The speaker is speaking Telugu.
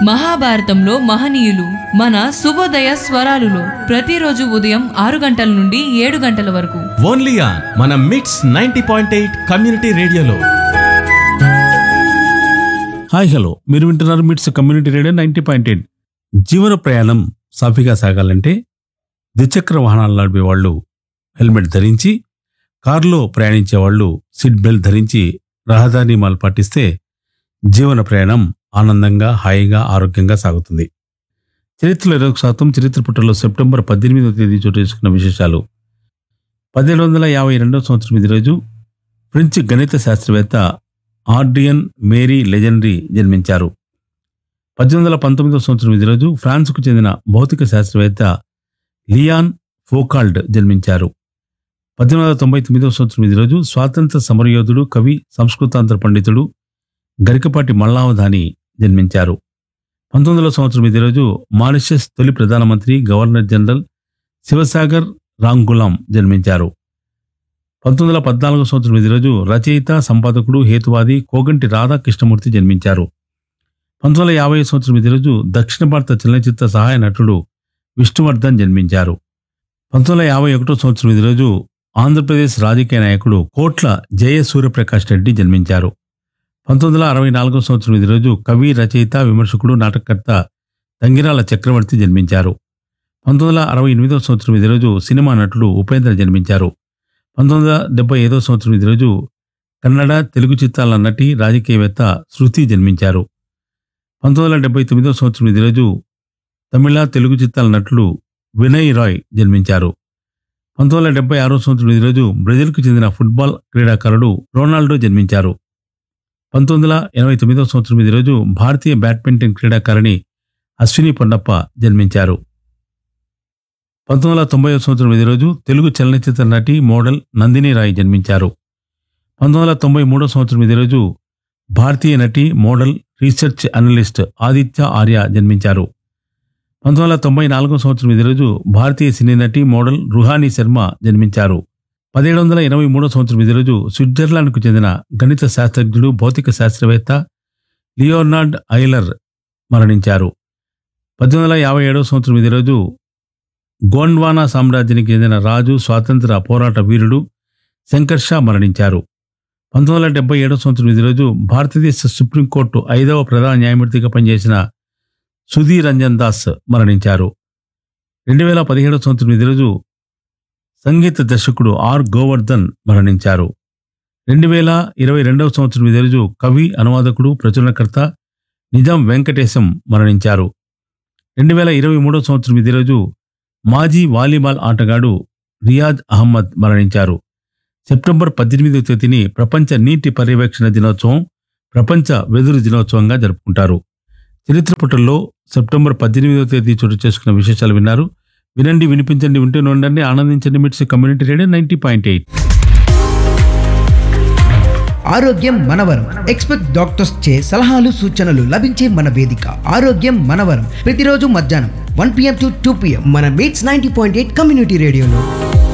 మహాభారతంలో మహనీయులు మన శుభోదయ స్వరాలులో ప్రతిరోజు ఉదయం ఆరు గంటల నుండి ఏడు గంటల వరకు ఓన్లీ ఆన్ మన MITS ninety point eight community రేడియోలో హాయ్ హలో మీరు వింటున్నారు MITS community radio ninety point eight జీవన ప్రయాణం సాఫీగా సాగాలంటే ద్విచక్ర వాహనాలు నడిపే వాళ్ళు హెల్మెట్ ధరించి కారులో ప్రయాణించే వాళ్ళు సీట్ బెల్ట్ ధరించి రహదారి నియమాలు పాటిస్తే జీవన ప్రయాణం ఆనందంగా హాయిగా ఆరోగ్యంగా సాగుతుంది చరిత్రలో ఇరవై శాతం చరిత్ర పుటల్లో సెప్టెంబర్ పద్దెనిమిదవ తేదీ చోటు చేసుకున్న విశేషాలు పదిహేడు వందల యాభై రెండవ సంవత్సరం ఇది రోజు ఫ్రెంచ్ గణిత శాస్త్రవేత్త ఆర్డియన్ మేరీ లెజెండరీ జన్మించారు పద్దెనిమిది వందల పంతొమ్మిదవ సంవత్సరం ఇది రోజు ఫ్రాన్స్కు చెందిన భౌతిక శాస్త్రవేత్త లియాన్ ఫోకాల్డ్ జన్మించారు పద్దెనిమిది వందల తొంభై తొమ్మిదవ సంవత్సరం ఇది రోజు స్వాతంత్ర సమరయోధుడు కవి సంస్కృతాంధ్ర పండితుడు గరికపాటి మల్లావధాని జన్మించారు పంతొమ్మిది వందల సంవత్సరం ఇది రోజు మారిషస్ తొలి ప్రధానమంత్రి గవర్నర్ జనరల్ శివసాగర్ రాంగులాం జన్మించారు పంతొమ్మిది వందల పద్నాలుగో సంవత్సరం ఇది రోజు రచయిత సంపాదకుడు హేతువాది కోగంటి రాధాకృష్ణమూర్తి జన్మించారు పంతొమ్మిది వందల యాభై సంవత్సరం ఇది రోజు దక్షిణ భారత చలనచిత్ర సహాయ నటుడు విష్ణువర్ధన్ జన్మించారు పంతొమ్మిది వందల యాభై ఒకటో సంవత్సరం ఇది రోజు ఆంధ్రప్రదేశ్ రాజకీయ నాయకుడు కోట్ల జయ సూర్యప్రకాష్ రెడ్డి జన్మించారు పంతొమ్మిది వందల అరవై నాలుగో సంవత్సరం ఇది రోజు కవి రచయిత విమర్శకుడు నాటకకర్త తంగిరాల చక్రవర్తి జన్మించారు పంతొమ్మిది వందల అరవై ఎనిమిదో సంవత్సరం ఇది రోజు సినిమా నటుడు ఉపేంద్ర జన్మించారు పంతొమ్మిది వందల డెబ్బై ఐదో సంవత్సరం ఇది రోజు కన్నడ తెలుగు చిత్రాల నటి రాజకీయవేత్త శృతి జన్మించారు పంతొమ్మిది వందల డెబ్బై తొమ్మిదో సంవత్సరం ఇది రోజు తమిళ తెలుగు చిత్రాల నటుడు వినయ్ రాయ్ జన్మించారు పంతొమ్మిది వందల డెబ్బై ఆరో సంవత్సరం ఈ రోజు బ్రెజిల్కు చెందిన ఫుట్బాల్ క్రీడాకారుడు రొనాల్డో జన్మించారు పంతొమ్మిది వందల ఎనభై తొమ్మిదో సంవత్సరం ఈ రోజు భారతీయ బ్యాడ్మింటన్ క్రీడాకారిణి అశ్విని పొన్నప్ప జన్మించారు పంతొమ్మిది వందల తొంభై సంవత్సరం ఈ రోజు తెలుగు చలనచిత్ర నటి మోడల్ నందిని రాయ్ జన్మించారు పంతొమ్మిది వందల తొంభై మూడో సంవత్సరం ఈ రోజు భారతీయ నటి model research analyst Aditya Arya జన్మించారు పంతొమ్మిది వందల తొంభై నాలుగో సంవత్సరం ఇది రోజు భారతీయ సినీ నటి మోడల్ రుహానీ శర్మ జన్మించారు పదిహేడు వందల ఎనభై మూడో సంవత్సరం ఇది రోజు స్విట్జర్లాండ్కు చెందిన గణిత శాస్త్రజ్ఞుడు భౌతిక శాస్త్రవేత్త లియోనార్డ్ ఐలర్ మరణించారు పద్దెనిమిది వందల యాభై ఏడవ సంవత్సరం ఇది రోజు గోండ్వానా సామ్రాజ్యానికి చెందిన రాజు స్వాతంత్ర పోరాట వీరుడు శంకర్ షా మరణించారు పంతొమ్మిది వందల డెబ్బై ఏడవ సంవత్సరం ఇది రోజు భారతదేశ సుప్రీంకోర్టు ఐదవ ప్రధాన న్యాయమూర్తిగా పనిచేసిన సుధీర్ రంజన్ దాస్ మరణించారు రెండు వేల పదిహేడవ సంవత్సరం ఇది రోజు సంగీత దర్శకుడు ఆర్ గోవర్ధన్ మరణించారు రెండు వేల ఇరవై రెండవ సంవత్సరం ఇది రోజు కవి అనువాదకుడు ప్రచురణకర్త నిజాం వెంకటేశం మరణించారు రెండు వేల ఇరవై మూడవ సంవత్సరం ఇది రోజు మాజీ వాలీబాల్ ఆటగాడు రియాజ్ అహ్మద్ మరణించారు సెప్టెంబర్ పద్దెనిమిదవ తేదీని ప్రపంచ నీటి పర్యవేక్షణ దినోత్సవం ప్రపంచ వెదురు దినోత్సవంగా జరుపుకుంటారు చరిత్ర పుటల్లో సెప్టెంబర్ పద్దెనిమిదవ తేదీ చోటు చేసుకున్న విశేషాలు విన్నారు వినండి వినిపించండి వింటూనే ఉండండి ఆనందించండి MITS community radio ninety point eight ఆరోగ్యం మనవరం ఎక్స్పెక్ట్ డాక్టర్స్ చే సలహాలు సూచనలు లభించే మన వేదిక ఆరోగ్యం మనవరం ప్రతిరోజు మధ్యాహ్నం one PM to two PM మన MITS ninety point eight community రేడియోలో